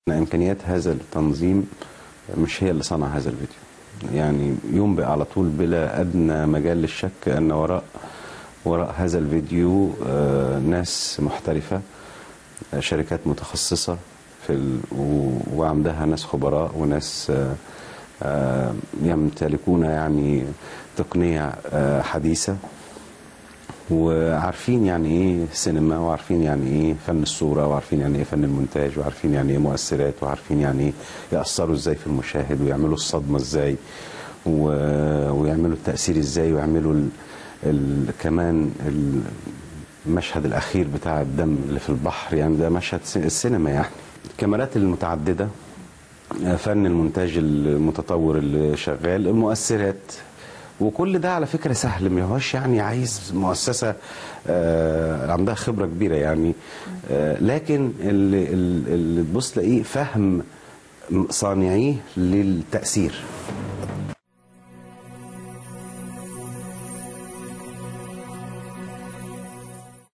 إمكانيات هذا التنظيم مش هي اللي صنع هذا الفيديو يعني ينبئ على طول بلا أدنى مجال للشك أن وراء وراء هذا الفيديو آه، ناس محترفة آه، شركات متخصصة في ال... و- وعندها ناس خبراء وناس آه، آه، يمتلكون يعني تقنية آه، حديثة وعارفين يعني ايه سينما وعارفين يعني ايه فن الصورة وعارفين يعني ايه فن المونتاج وعارفين يعني ايه مؤثرات وعارفين يعني ايه يأثروا ازاي في المشاهد ويعملوا الصدمة ازاي و... ويعملوا التأثير ازاي ويعملوا ال... ال... كمان المشهد الأخير بتاع الدم اللي في البحر يعني ده مشهد س- السينما يعني الكاميرات المتعددة فن المونتاج المتطور اللي شغال المؤثرات وكل ده على فكرة سهل ما هوش يعني عايز مؤسسة آه، عندها خبرة كبيرة يعني آه، لكن اللي, اللي تبص تلاقيه فهم صانعيه للتأثير